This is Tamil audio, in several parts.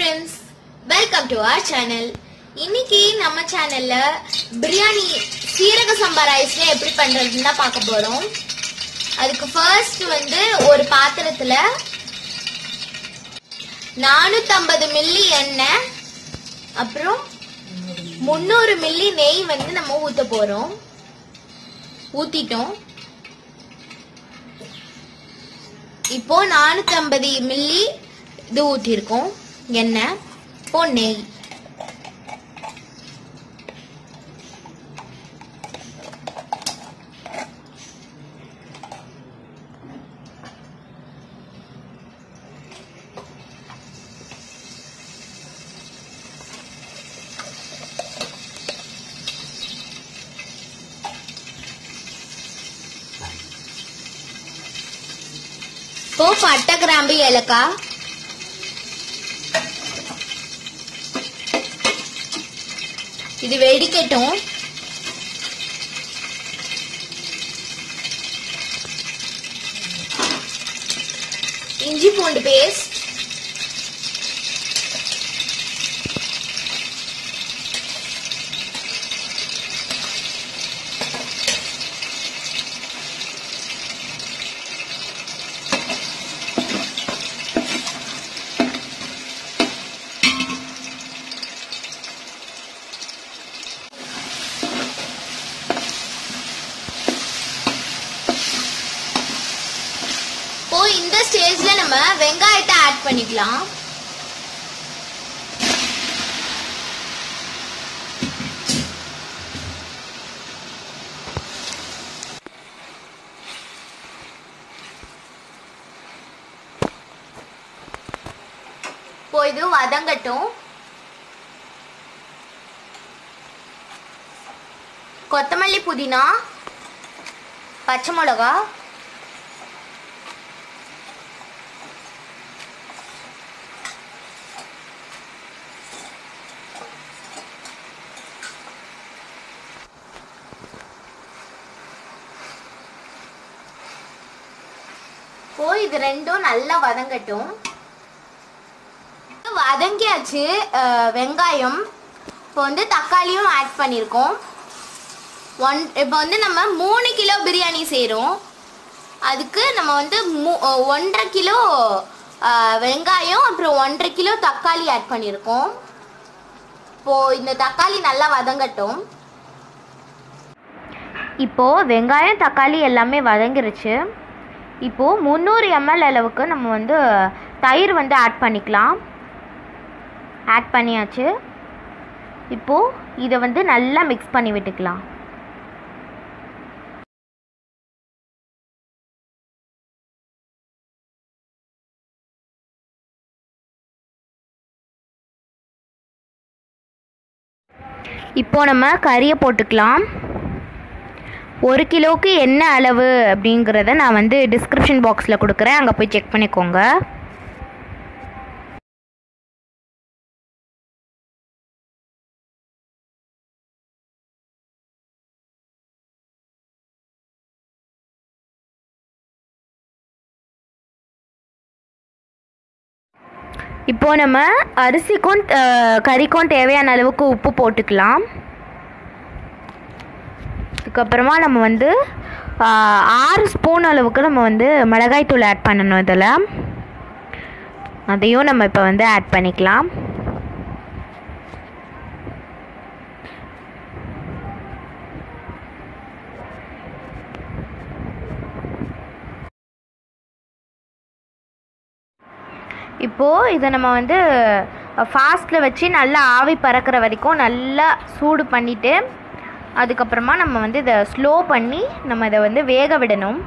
friends welcome to our channel இன்னைக்கு நம்ம சேனல்ல பிரியாணி சீரக சம்பா ரைஸ்ல எப்படி பண்றதுன்னு தான் பார்க்க போறோம் அதுக்கு ஃபர்ஸ்ட் வந்து ஒரு பாத்திரத்துல 450 மில்லி எண்ணெய் அப்புறம் 300 மில்லி நெய் வந்து நம்ம ஊத்த போறோம் ஊத்திட்டோம் இப்போ 450 மில்லி இது ஊற்றிருக்கோம் எண்ணெய் இப்போ நெய் இப்போ பட்டை கிராம்பு ஏலக்காய் இது வெடிக்கட்டும் இஞ்சி பூண்டு பேஸ்ட் இப்போ இந்த ஸ்டேஜ்ல நம்ம வெங்காயத்தை ஆட் பண்ணிக்கலாம் இப்போ இது வதங்கட்டும் கொத்தமல்லி புதினா பச்சை மிளகா இப்போ இது ரெண்டும் நல்லா வதங்கட்டும் வதங்கியாச்சு அஹ், வெங்காயம் இப்போ வந்து தக்காளியும் ஆட் பண்ணியிருக்கோம் ஒன் இப்போ வந்து நம்ம மூணு கிலோ பிரியாணி செய்கிறோம் அதுக்கு நம்ம வந்து மூ அஹ், ஒன்றரை கிலோ அஹ், வெங்காயம் அப்புறம் ஒன்றரை கிலோ தக்காளி ஆட் பண்ணியிருக்கோம் இப்போது இந்த தக்காளி நல்லா வதங்கட்டும் இப்போது வெங்காயம் தக்காளி எல்லாமே வதங்கிருச்சு இப்போது முந்நூறு எம்எல் அளவுக்கு நம்ம வந்து தயிர் வந்து ஆட் பண்ணிக்கலாம் ஆட் பண்ணியாச்சு இப்போது இதை வந்து நல்லா மிக்ஸ் பண்ணி விட்டுக்கலாம் இப்போ நம்ம கறியை போட்டுக்கலாம் ஒரு கிலோவுக்கு என்ன அளவு அப்படிங்கிறத நான் வந்து டிஸ்கிரிப்ஷன் பாக்ஸில் கொடுக்குறேன் அங்கே போய் செக் பண்ணிக்கோங்க இப்போ நம்ம அரிசிக்கும் அஹ், கறிக்கும் தேவையான அளவுக்கு உப்பு போட்டுக்கலாம் அதுக்கப்புறமா நம்ம வந்து ஆ, ஆறு ஸ்பூன் அளவுக்கு நம்ம வந்து மிளகாய்த்தூள் ஆட் பண்ணணும் இதில் அதையும் நம்ம இப்போ வந்து ஆட் பண்ணிக்கலாம் இப்போது இதை நம்ம வந்து ஃபாஸ்ட்டில் வச்சு நல்லா ஆவி பறக்கிற வரைக்கும் நல்லா சூடு பண்ணிவிட்டு அதுக்கப்புறமா நம்ம வந்து இதை ஸ்லோ பண்ணி நம்ம இதை வந்து வேக விடணும்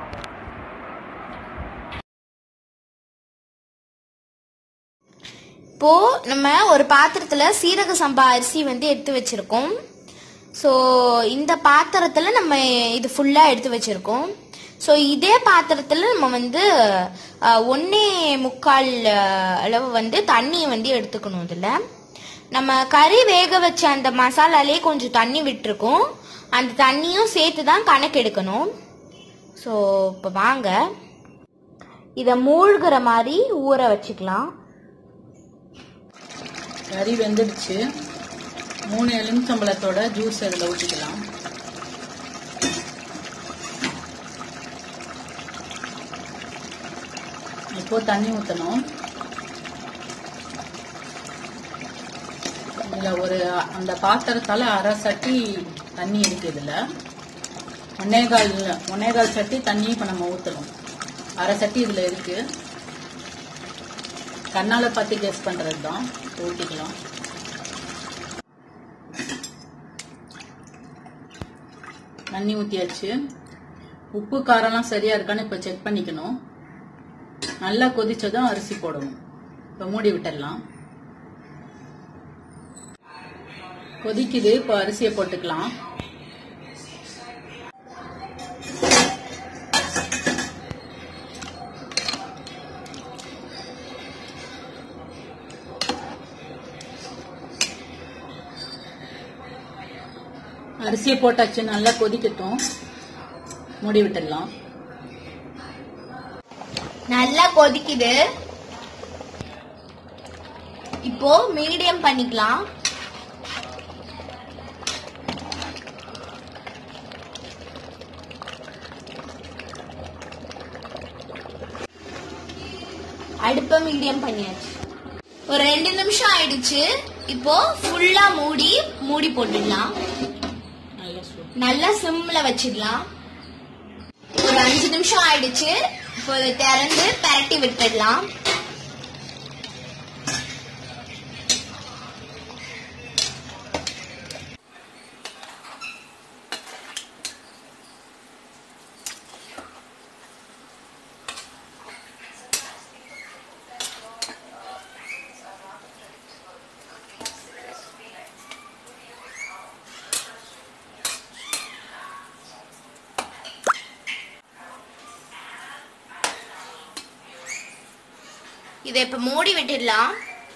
இப்போ நம்ம ஒரு பாத்திரத்துல சீரக சம்பா அரிசி வந்து எடுத்து வச்சிருக்கோம் ஸோ இந்த பாத்திரத்துல நம்ம இது ஃபுல்லா எடுத்து வச்சிருக்கோம் ஸோ இதே பாத்திரத்துல நம்ம வந்து அஹ், ஒண்ணே முக்கால் அஹ், அளவு வந்து தண்ணி வந்து எடுத்துக்கணும் இதுல நம்ம கறி வேக வச்ச அந்த மசாலாலே கொஞ்சம் தண்ணி விட்டுருக்கோம் அந்த தண்ணியும் சேர்த்து தான் கணக்கு எடுக்கணும் ஸோ இப்போ வாங்க இதை மூழ்கிற மாதிரி ஊற வச்சுக்கலாம் கறி வெந்துடுச்சு மூணு எலுமிச்சம்பழத்தோட ஜூஸ் அதில் ஊற்றிக்கலாம் இப்போ தண்ணி ஊற்றணும் இதில் ஒரு அந்த பாத்திரத்தால் அரை சட்டி தண்ணி இருக்கு இதில் ஒன்னேகால் ஒன்னேகால் சட்டி தண்ணி இப்போ நம்ம ஊற்றணும் அரை சட்டி இதில் இருக்கு கண்ணால் பார்த்து கெஸ் பண்ணுறது தான் ஊற்றிக்கலாம் தண்ணி ஊற்றியாச்சு உப்பு காரம்லாம் சரியா இருக்கான்னு இப்போ செக் பண்ணிக்கணும் நல்லா கொதிச்சதும் அரிசி போடணும் இப்போ மூடி விட்டுடலாம் கொதிக்குது இப்போ அரிசியை போட்டுக்கலாம் அரிசியை போட்டாச்சு நல்லா கொதிக்கட்டும் மூடி விட்டுடலாம் நல்லா கொதிக்குது இப்போ மீடியம் பண்ணிக்கலாம் அடுப்ப மீடியம் பண்ணியாச்சு ஒரு ரெண்டு நிமிஷம் ஆயிடுச்சு இப்போ ஃபுல்லா மூடி மூடி போட்டுடலாம் நல்லா சூடு நல்லா சிம்ல வச்சிடலாம் ஒரு அஞ்சு நிமிஷம் ஆயிடுச்சு இப்போ இதை திறந்து பரட்டி விட்டுடலாம் இதை இப்ப மூடி விட்டுடலாம்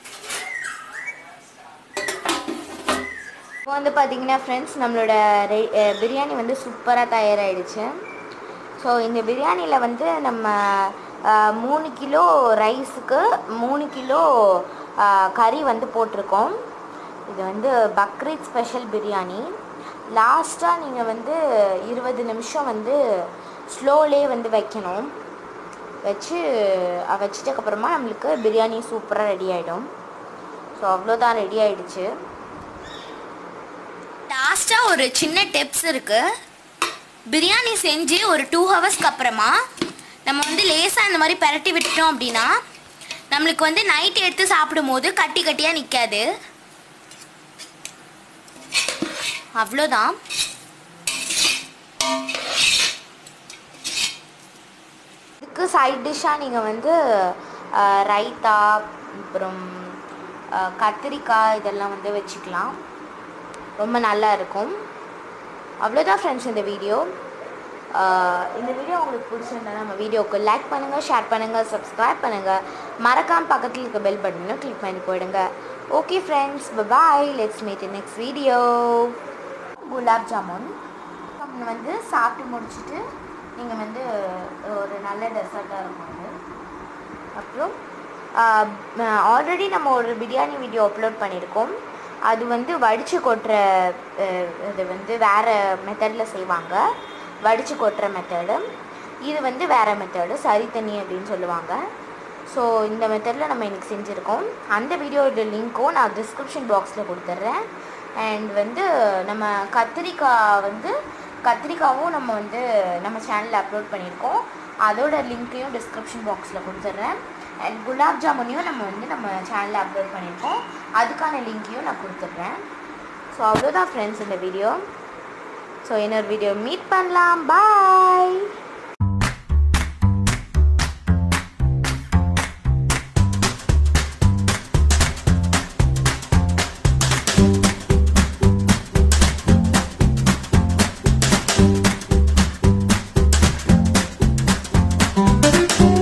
இப்போ வந்து பார்த்தீங்கன்னா ஃப்ரெண்ட்ஸ் நம்மளோட ரெ- அஹ் பிரியாணி வந்து சூப்பராக தயாராகிடுச்சு ஸோ இந்த பிரியாணியில் வந்து நம்ம அஹ், மூணு கிலோ ரைஸுக்கு மூணு கிலோ அஹ், கறி வந்து போட்டிருக்கோம் இது வந்து பக்ரீத் ஸ்பெஷல் பிரியாணி லாஸ்ட்டாக நீங்கள் வந்து இருபது நிமிஷம் வந்து ஸ்லோலே வந்து வைக்கணும் வச்சு அஹ், வச்சிட்டக்கப்புறமா நம்மளுக்கு பிரியாணி சூப்பராக ரெடி ஆகிடும் ஸோ அவ்வளோதான் ரெடி ஆயிடுச்சு லாஸ்டா ஒரு சின்ன டிப்ஸ் இருக்கு பிரியாணி செஞ்சு ஒரு டூ ஹவர்ஸ்க்கு அப்புறமா நம்ம வந்து லேசா இந்த மாதிரி பரட்டி விட்டுட்டோம் அப்படின்னா நம்மளுக்கு வந்து நைட் எடுத்து சாப்பிடும்போது கட்டி கட்டியா நிக்காது அவ்வளோதான் இதுக்கு சைட் டிஷ்ஷாக நீங்கள் வந்து அஹ், ரைத்தா அப்புறம் அஹ், கத்திரிக்காய் இதெல்லாம் வந்து வச்சுக்கலாம் ரொம்ப நல்லா இருக்கும் அவ்வளோதான் ஃப்ரெண்ட்ஸ் இந்த வீடியோ அஹ், இந்த வீடியோ உங்களுக்கு பிடிச்சிருந்தா நம்ம வீடியோவுக்கு லைக் பண்ணுங்கள் ஷேர் பண்ணுங்கள் சப்ஸ்கிரைப் பண்ணுங்கள் மறக்காம பக்கத்தில் இருக்க பெல் பட்டனும் கிளிக் பண்ணி போயிடுங்க okay friends bye let's meet next video gulab jamun நம்ம வந்து சாப்பிட்டு முடிச்சுட்டு நீங்கள் வந்து ஒரு நல்ல டெசர்ட்டாக இருக்கும் அது அப்புறம் ஆல்ரெடி நம்ம ஒரு பிரியாணி வீடியோ அப்லோட் பண்ணியிருக்கோம் அது வந்து வடித்து கொட்டுற அஹ், இது வந்து வேறு மெத்தடில் செய்வாங்க வடித்து கொட்டுற மெத்தடு இது வந்து வேறு மெத்தடு சரி தண்ணி அப்படின்னு சொல்லுவாங்க ஸோ இந்த மெத்தடில் நம்ம இன்னைக்கு செஞ்சுருக்கோம் அந்த வீடியோட லிங்க்கும் நான் டிஸ்கிரிப்ஷன் பாக்ஸில் கொடுத்துட்றேன் அண்ட் வந்து நம்ம கத்திரிக்காய் வந்து கத்திரிக்காவும் நம்ம வந்து நம்ம சேனலில் அப்லோட் பண்ணியிருக்கோம் அதோட லிங்க்கையும் டிஸ்கிரிப்ஷன் பாக்ஸில் கொடுத்துட்றேன் அண்ட் குலாப் ஜாமுனையும் நம்ம வந்து நம்ம சேனலில் அப்லோட் பண்ணியிருக்கோம் அதுக்கான லிங்க்கையும் நான் கொடுத்துட்றேன் ஸோ அவ்வளோதான் ஃப்ரெண்ட்ஸ் இந்த வீடியோ ஸோ இன்னொரு வீடியோ மீட் பண்ணலாம் பாய் Thank